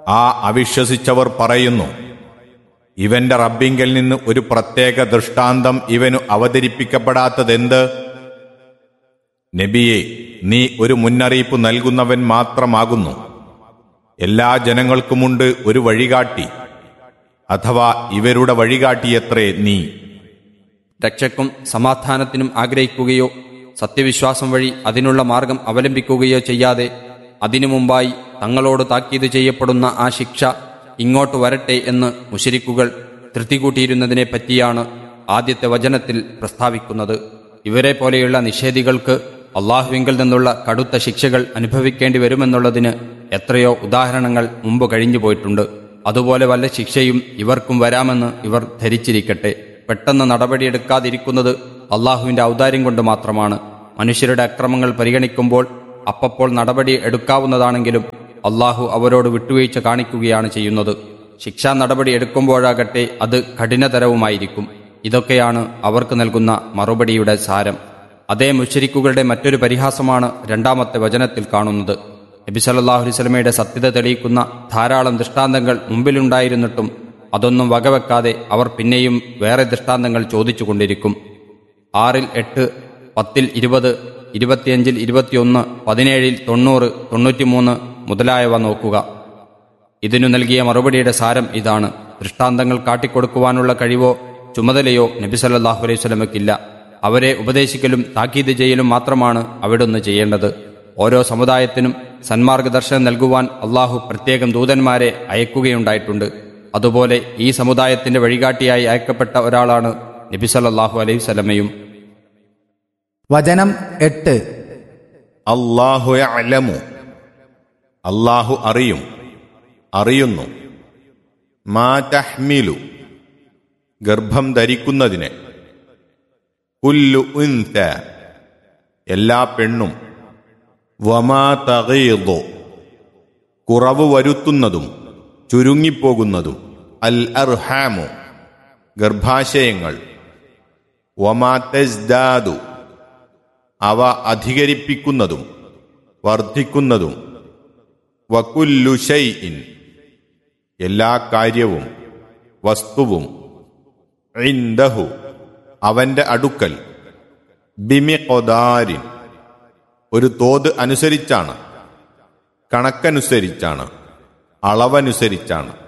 ആ അവിശ്വസിച്ചവർ പറയുന്നു ഇവന്റെ റബ്ബിങ്കൽ നിന്ന് ഒരു പ്രത്യേക ദൃഷ്ടാന്തം ഇവനു അവതരിപ്പിക്കപ്പെടാത്തതെന്ത് നബിയെ നീ ഒരു മുന്നറിയിപ്പ് നൽകുന്നവൻ മാത്രമാകുന്നു എല്ലാ ജനങ്ങൾക്കുമുണ്ട് ഒരു വഴികാട്ടി അഥവാ ഇവരുടെ വഴികാട്ടിയത്രേ നീ രക്ഷയ്ക്കും സമാധാനത്തിനും ആഗ്രഹിക്കുകയോ സത്യവിശ്വാസം വഴി അതിനുള്ള മാർഗം അവലംബിക്കുകയോ ചെയ്യാതെ അതിനു മുമ്പായി തങ്ങളോട് താക്കീത് ചെയ്യപ്പെടുന്ന ആ ശിക്ഷ ഇങ്ങോട്ട് വരട്ടെ എന്ന് മുശരിക്കുകൾ ധൃതികൂട്ടിയിരുന്നതിനെ പറ്റിയാണ് ആദ്യത്തെ വചനത്തിൽ പ്രസ്താവിക്കുന്നത് ഇവരെ പോലെയുള്ള നിഷേധികൾക്ക് അള്ളാഹുവിങ്കിൽ നിന്നുള്ള കടുത്ത ശിക്ഷകൾ അനുഭവിക്കേണ്ടി വരുമെന്നുള്ളതിന് എത്രയോ ഉദാഹരണങ്ങൾ മുമ്പ് കഴിഞ്ഞു പോയിട്ടുണ്ട് അതുപോലെ വല്ല ശിക്ഷയും ഇവർക്കും വരാമെന്ന് ഇവർ ധരിച്ചിരിക്കട്ടെ പെട്ടെന്ന് നടപടിയെടുക്കാതിരിക്കുന്നത് അള്ളാഹുവിന്റെ ഔദാര്യം കൊണ്ട് മാത്രമാണ് മനുഷ്യരുടെ അക്രമങ്ങൾ പരിഗണിക്കുമ്പോൾ അപ്പപ്പോൾ നടപടി എടുക്കാവുന്നതാണെങ്കിലും അള്ളാഹു അവരോട് വിട്ടുവീഴ്ച കാണിക്കുകയാണ് ചെയ്യുന്നത് ശിക്ഷാ നടപടി എടുക്കുമ്പോഴാകട്ടെ അത് കഠിനതരവുമായിരിക്കും ഇതൊക്കെയാണ് അവർക്ക് നൽകുന്ന മറുപടിയുടെ സാരം അതേ മുഷരിക്കുകളുടെ മറ്റൊരു പരിഹാസമാണ് രണ്ടാമത്തെ വചനത്തിൽ കാണുന്നത് നബി സല്ലല്ലാഹു അലൈഹി വസല്ലമയുടെ സത്യത തെളിയിക്കുന്ന ധാരാളം ദൃഷ്ടാന്തങ്ങൾ മുമ്പിലുണ്ടായിരുന്നിട്ടും അതൊന്നും വകവെക്കാതെ അവർ പിന്നെയും വേറെ ദൃഷ്ടാന്തങ്ങൾ ചോദിച്ചുകൊണ്ടിരിക്കും ആറിൽ എട്ട് പത്തിൽ ഇരുപത് ഇരുപത്തിയഞ്ചിൽ ഇരുപത്തിയൊന്ന് പതിനേഴിൽ തൊണ്ണൂറ് തൊണ്ണൂറ്റിമൂന്ന് മുതലായവ നോക്കുക ഇതിനു നൽകിയ മറുപടിയുടെ സാരം ഇതാണ് ദൃഷ്ടാന്തങ്ങൾ കാട്ടിക്കൊടുക്കുവാനുള്ള കഴിവോ ചുമതലയോ നബി സല്ലല്ലാഹു അലൈഹി വസല്ലമയ്ക്കില്ല അവരെ ഉപദേശിക്കലും താക്കീത് ചെയ്യലും മാത്രമാണ് അവിടുന്ന് ചെയ്യേണ്ടത് ഓരോ സമുദായത്തിനും സന്മാർഗദർശനം നൽകുവാൻ അള്ളാഹു പ്രത്യേകം ദൂതന്മാരെ അയക്കുകയുണ്ടായിട്ടുണ്ട് അതുപോലെ ഈ സമുദായത്തിന്റെ വഴികാട്ടിയായി അയക്കപ്പെട്ട ഒരാളാണ് നബി സല്ലല്ലാഹു അലൈഹി വസല്ലമയും വചനം എട്ട് അള്ളാഹു അലമു അള്ളാഹു അറിയും അറിയുന്നു മാ തഹ്മിലു ഗർഭം ധരിക്കുന്നതിന് കുല്ലു ഉൻത എല്ലാ പെണ്ണും വമാ തകീദു കുറവ് വരുത്തുന്നതും ചുരുങ്ങിപ്പോകുന്നതും അൽ അർഹാമു ഗർഭാശയങ്ങൾ വമാ തെസ്ദാദു അവ അധികരിപ്പിക്കുന്നതും വർദ്ധിക്കുന്നതും വകുല്ലു ഷൈഇൻ എല്ലാ കാര്യവും വസ്തുവും ഇൻദഹു അവന്റെ അടുക്കൽ ബിമിഖൊദാരിൻ ഒരു തോത് അനുസരിച്ചാണ് കണക്കനുസരിച്ചാണ് അളവനുസരിച്ചാണ്